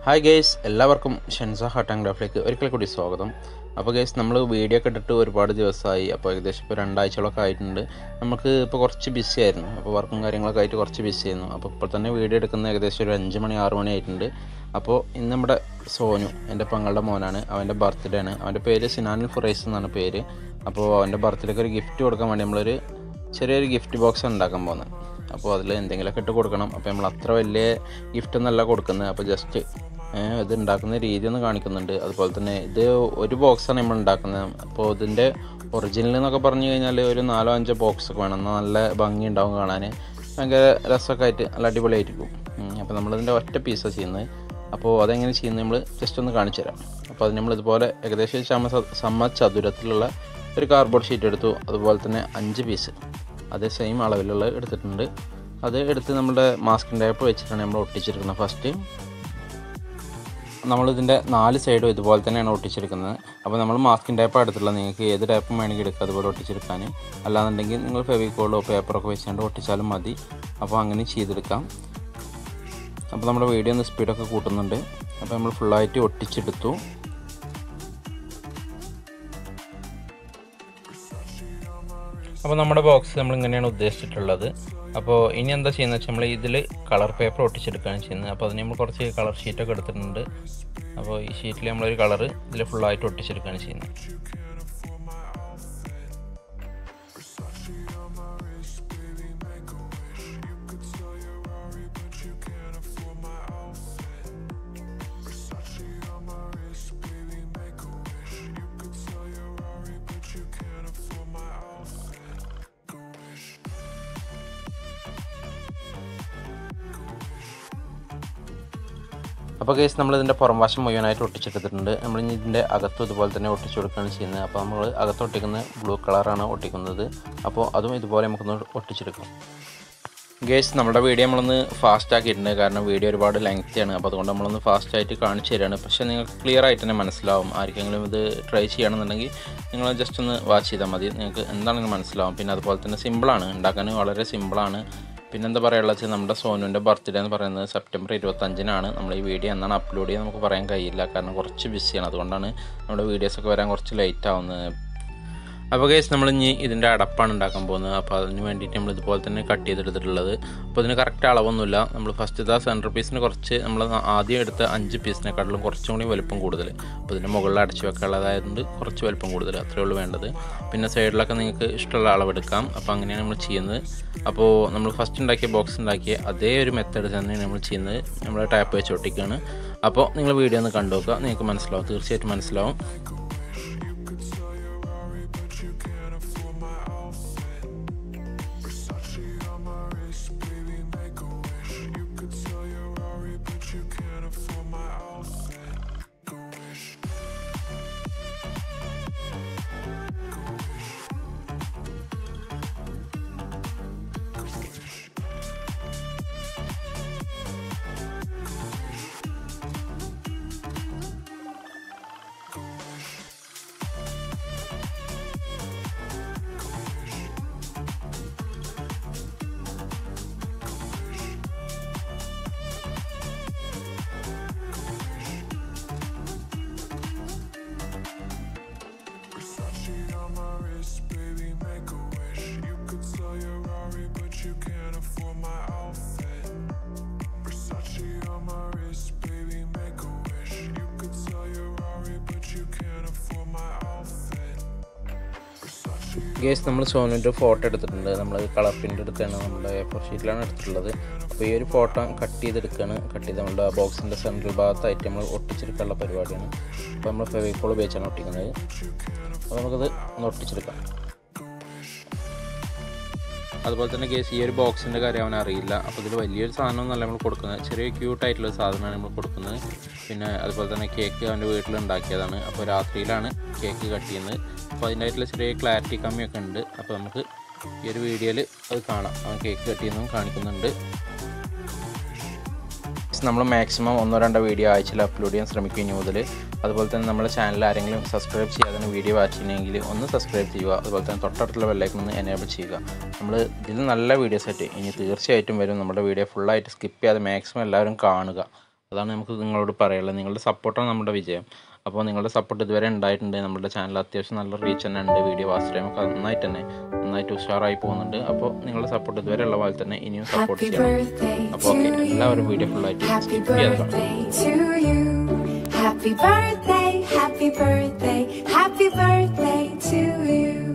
Hi guys എല്ലാവർക്കും ഷെൻസ heart and ഗ്രാഫിലേക്ക് ഒരിക്കൽ കൂടി സ്വാഗതം അപ്പോൾ ഗേസ് നമ്മൾ വീഡിയോ ഒക്കെ ഇട്ടിട്ട് ഒരുപാട് ദിവസമായി അപ്പോൾ ഏകദേശം ഇപ്പോൾ രണ്ടാഴ്ചകളൊക്കെ ആയിട്ടുണ്ട് നമുക്ക് ഇപ്പോൾ കുറച്ച് ബിസി ആയിരുന്നു അപ്പോൾ വർക്കും കാര്യങ്ങളൊക്കെ ആയിട്ട് കുറച്ച് ബിസി ആയിരുന്നു അപ്പോൾ ഇപ്പോൾ തന്നെ വീഡിയോ എടുക്കുന്ന ഏകദേശം ഒരു അഞ്ച് മണി ആറ് മണി ആയിട്ടുണ്ട് അപ്പോൾ ഇന്ന് നമ്മുടെ സോനു എൻ്റെ പങ്ങളുടെ മോനാണ് അവൻ്റെ ബർത്ത്ഡേ ആണ് അവൻ്റെ പേര് സിനാനിൽ ഫുറൈസ് എന്നാണ് പേര് അപ്പോൾ അവൻ്റെ ബർത്ത്ഡേക്ക് ഒരു ഗിഫ്റ്റ് കൊടുക്കാൻ വേണ്ടി നമ്മളൊരു ചെറിയൊരു ഗിഫ്റ്റ് ബോക്സ് ഉണ്ടാക്കാൻ പോകുന്നത് അപ്പോൾ അതിൽ എന്തെങ്കിലുമൊക്കെ ഇട്ട് കൊടുക്കണം അപ്പോൾ നമ്മൾ അത്ര വലിയ ഗിഫ്റ്റ് ഒന്നല്ല കൊടുക്കുന്നത് അപ്പോൾ ജസ്റ്റ് ഇത് ഉണ്ടാക്കുന്ന രീതി ഒന്ന് കാണിക്കുന്നുണ്ട് അതുപോലെ തന്നെ ഇത് ഒരു ബോക്സാണ് നമ്മൾ ഉണ്ടാക്കുന്നത് അപ്പോൾ ഇതിൻ്റെ ഒറിജിനൽ എന്നൊക്കെ പറഞ്ഞു കഴിഞ്ഞാൽ ഒരു നാലോ അഞ്ചോ ബോക്സ് ഒക്കെ വേണം എന്നാൽ നല്ല ഭംഗി ഉണ്ടാവും കാണാൻ ഭയങ്കര രസമൊക്കെ ആയിട്ട് നല്ല അടിപൊളിയായിരിക്കും ഉം, അപ്പോൾ നമ്മളിതിൻ്റെ ഒറ്റ പീസാണ് ചെയ്യുന്നത് അപ്പോൾ അതെങ്ങനെ ചെയ്യുന്നത് നമ്മൾ ജസ്റ്റ് ഒന്ന് കാണിച്ചു തരാം അപ്പോൾ അത് നമ്മൾ ഇതുപോലെ ഏകദേശം സമ സമ ചതുരത്തിലുള്ള ഒരു കാർഡ്ബോർഡ് ഷീറ്റ് എടുത്തു അതുപോലെ തന്നെ അഞ്ച് പീസ് അതേ സെയിം അളവിലുള്ള എടുത്തിട്ടുണ്ട് അത് എടുത്ത് നമ്മുടെ മാസ്കിൻ ടൈപ്പ് വെച്ചിട്ടാണ് നമ്മൾ ഒട്ടിച്ചെടുക്കുന്നത് ഫസ്റ്റ് നമ്മളിതിൻ്റെ നാല് സൈഡും ഇതുപോലെ തന്നെയാണ് ഒട്ടിച്ചെടുക്കുന്നത് അപ്പോൾ നമ്മൾ മാസ്കിൻ ടൈപ്പ് എടുത്തുള്ളത് നിങ്ങൾക്ക് ഏത് ടൈപ്പും വേണമെങ്കിൽ എടുക്കുക അതുപോലെ ഒട്ടിച്ചെടുക്കാൻ അല്ലാന്നുണ്ടെങ്കിൽ നിങ്ങൾ ഫെവിക്കോളോ പേപ്പറൊക്കെ വെച്ചുകൊണ്ട് ഒട്ടിച്ചാലും മതി അപ്പോൾ അങ്ങനെ ചെയ്തെടുക്കാം അപ്പോൾ നമ്മുടെ വീഡിയോ ഒന്ന് സ്പീഡൊക്കെ കൂട്ടുന്നുണ്ട് അപ്പോൾ നമ്മൾ ഫുള്ളായിട്ട് ഒട്ടിച്ചെടുത്തു അപ്പോൾ നമ്മുടെ ബോക്സ് നമ്മൾ ഇങ്ങനെയാണ് ഉദ്ദേശിച്ചിട്ടുള്ളത് അപ്പോൾ ഇനി എന്താ ചെയ്യുന്നത് വെച്ചാൽ നമ്മൾ ഇതിൽ കളർ പേപ്പർ ഒട്ടിച്ചെടുക്കുകയാണ് ചെയ്യുന്നത് അപ്പോൾ അതിന് നമ്മൾ കുറച്ച് കളർ ഷീറ്റൊക്കെ എടുത്തിട്ടുണ്ട് അപ്പോൾ ഈ ഷീറ്റിൽ നമ്മളൊരു കളർ ഇതിൽ ഫുള്ളായിട്ട് ഒട്ടിച്ചെടുക്കുകയാണ് ചെയ്യുന്നത് അപ്പോൾ കേസ് നമ്മൾ ഇതിൻ്റെ പുറം വശം മുഴുവനായിട്ട് ഒട്ടിച്ചെടുത്തിട്ടുണ്ട് നമ്മൾ ഇനി ഇതിൻ്റെ അകത്തും ഇതുപോലെ തന്നെ ഒട്ടിച്ചു കൊടുക്കുകയാണ് ചെയ്യുന്നത് അപ്പോൾ നമ്മൾ അകത്ത് ഒട്ടിക്കുന്ന ബ്ലൂ കളറാണ് ഒട്ടിക്കുന്നത് അപ്പോൾ അതും ഇതുപോലെ നമുക്കൊന്ന് ഒട്ടിച്ചെടുക്കാം ഗേസ് നമ്മുടെ വീഡിയോ നമ്മളൊന്ന് ഫാസ്റ്റ് ആക്കിയിട്ടുണ്ട് കാരണം വീഡിയോ ഒരുപാട് ലെങ്തിയാണ് അപ്പോൾ അതുകൊണ്ട് നമ്മളൊന്ന് ഫാസ്റ്റ് ആയിട്ട് കാണിച്ചു തരികയാണ് പക്ഷേ നിങ്ങൾക്ക് ക്ലിയർ ആയിട്ട് തന്നെ മനസ്സിലാവും ആർക്കെങ്കിലും ഇത് ട്രൈ ചെയ്യണമെന്നുണ്ടെങ്കിൽ നിങ്ങൾ ജസ്റ്റ് ഒന്ന് വാച്ച് ചെയ്താൽ മതി നിങ്ങൾക്ക് എന്താണെങ്കിലും മനസ്സിലാവും പിന്നെ അതുപോലെ തന്നെ സിമ്പിളാണ് ഉണ്ടാക്കാൻ വളരെ സിമ്പിളാണ് പിന്നെന്താ പറയുക വെച്ചാൽ നമ്മുടെ സോനുവിൻ്റെ ബർത്ത്ഡേ എന്ന് പറയുന്നത് സെപ്റ്റംബർ ഇരുപത്തഞ്ചിനാണ് നമ്മൾ ഈ വീഡിയോ എന്നാണ് അപ്ലോഡ് ചെയ്യാൻ നമുക്ക് പറയാൻ കഴിയില്ല കാരണം കുറച്ച് ബിസിയാണ് അതുകൊണ്ടാണ് നമ്മുടെ വീഡിയോസൊക്കെ വരാൻ കുറച്ച് ലേറ്റ് ആവുന്നത് അപ്പോൾ കേസ് നമ്മൾ ഇനി ഇതിൻ്റെ അടപ്പാണ് ഉണ്ടാക്കാൻ പോകുന്നത് അപ്പോൾ അതിന് വേണ്ടിയിട്ട് നമ്മൾ ഇതുപോലെ തന്നെ കട്ട് ചെയ്തെടുത്തിട്ടുള്ളത് അപ്പോൾ ഇതിന് കറക്റ്റ് അളവൊന്നുമില്ല നമ്മൾ ഫസ്റ്റ് ഇതാ സെൻറ്റർ പീസിന് കുറച്ച് നമ്മൾ ആദ്യം എടുത്ത അഞ്ച് പീസിനെക്കാട്ടിലും കുറച്ചും കൂടി വലുപ്പം കൂടുതൽ അപ്പോൾ ഇതിൻ്റെ മുകളിൽ അടച്ചു വെക്കാനുള്ളതായതുകൊണ്ട് കുറച്ച് വലുപ്പം കൂടുതൽ അത്രയേ ഉള്ളൂ വേണ്ടത് പിന്നെ സൈഡിലൊക്കെ നിങ്ങൾക്ക് ഇഷ്ടമുള്ള അളവെടുക്കാം അപ്പോൾ അങ്ങനെയാണ് നമ്മൾ ചെയ്യുന്നത് അപ്പോൾ നമ്മൾ ഫസ്റ്റ് ഉണ്ടാക്കിയ ബോക്സ് ഉണ്ടാക്കിയ അതേ ഒരു മെത്തേഡ് തന്നെയാണ് നമ്മൾ ചെയ്യുന്നത് നമ്മൾ ടാപ്പ് വെച്ച് ഒട്ടിക്കുകയാണ് അപ്പോൾ നിങ്ങൾ വീഡിയോ ഒന്ന് കണ്ടു നോക്കുക നിങ്ങൾക്ക് മനസ്സിലാവും തീർച്ചയായിട്ടും മനസ്സിലാവും ഗേസ് നമ്മൾ സോനുവിൻ്റെ ഫോട്ടോ എടുത്തിട്ടുണ്ട് നമ്മൾ കളർ പ്രിൻ്റ് എടുത്താണ് നമ്മുടെ ഫോർ ഷീറ്റിലാണ് എടുത്തിട്ടുള്ളത് അപ്പോൾ ഈ ഒരു ഫോട്ടോ കട്ട് ചെയ്തെടുക്കുകയാണ് കട്ട് ചെയ്ത് നമ്മുടെ ബോക്സിൻ്റെ സെൻട്രൽ ഭാഗത്തായിട്ട് നമ്മൾ ഒട്ടിച്ചെടുക്കാനുള്ള പരിപാടിയാണ് അപ്പോൾ നമ്മൾ ഫെവിക്കോൾ ഉപയോഗിച്ചാണ് ഒട്ടിക്കുന്നത് അപ്പോൾ നമുക്കത് ഒന്ന് ഒട്ടിച്ചെടുക്കാം അതുപോലെ തന്നെ കേസ് ഈ ഒരു ബോക്സിൻ്റെ കാര്യം അവൻ അറിയില്ല അപ്പോൾ ഇതിൽ വലിയൊരു സാധനമൊന്നുമല്ല നമ്മൾ കൊടുക്കുന്നത് ചെറിയ ക്യൂട്ടായിട്ടുള്ള സാധനമാണ് നമ്മൾ കൊടുക്കുന്നത് പിന്നെ അതുപോലെ തന്നെ കേക്ക് അവൻ്റെ വീട്ടിൽ ഉണ്ടാക്കിയതാണ് അപ്പോൾ രാത്രിയിലാണ് കേക്ക് കട്ട് ചെയ്യുന്നത് അപ്പോൾ അതിൻ്റെതായിട്ടുള്ള ചെറിയ ക്ലാരിറ്റി കമ്മിയൊക്കെ ഉണ്ട് അപ്പോൾ നമുക്ക് ഈ ഒരു വീഡിയോയിൽ അത് കാണാം അവൻ കേക്ക് കട്ട് ചെയ്യുന്നതും കാണിക്കുന്നുണ്ട് നമ്മൾ മാക്സിമം ഒന്നോ രണ്ടോ വീഡിയോ ആഴ്ചയിൽ അപ്ലോഡ് ചെയ്യാൻ ശ്രമിക്കും ഇനി മുതൽ അതുപോലെ തന്നെ നമ്മുടെ ചാനൽ ആരെങ്കിലും സബ്സ്ക്രൈബ് ചെയ്യാതെ വീഡിയോ വാച്ച് ചെയ്യണമെങ്കിൽ ഒന്ന് സബ്സ്ക്രൈബ് ചെയ്യുക അതുപോലെ തന്നെ തൊട്ടടുത്തുള്ള ബെല്ലൈക്കൺ ഒന്ന് എനേബിൾ ചെയ്യുക നമ്മൾ ഇതിൽ നല്ല വീഡിയോസ് ആയിട്ട് ഇനി തീർച്ചയായിട്ടും വരും നമ്മുടെ വീഡിയോ ഫുള്ളായിട്ട് സ്കിപ്പ് ചെയ്യാതെ മാക്സിമം എല്ലാവരും കാണുക അതാണ് നമുക്ക് നിങ്ങളോട് പറയാനുള്ളത് നിങ്ങളുടെ സപ്പോർട്ടാണ് നമ്മുടെ വിജയം അപ്പോൾ നിങ്ങളുടെ സപ്പോർട്ട് ഇതുവരെ ഉണ്ടായിട്ടുണ്ട് നമ്മുടെ ചാനൽ അത്യാവശ്യം നല്ല റീച്ച് തന്നെ ഉണ്ട് വീഡിയോ വാച്ച് ടൈം ഒക്കെ നന്നായിട്ട് തന്നെ നന്നായിട്ട് ഉഷാറായി പോകുന്നുണ്ട് അപ്പോൾ നിങ്ങളുടെ സപ്പോർട്ട് ഇതുവരെ ഉള്ള പോലെ തന്നെ ഇനിയും സപ്പോർട്ട് Happy ചെയ്യണം birthday അപ്പോൾ ഓക്കെ to എല്ലാവരും you. വീഡിയോ ഫുള്ളായിട്ട് Happy സ്കിപ്പ് ചെയ്യാതെ കാണും birthday to you. Happy birthday, happy birthday, happy birthday to you.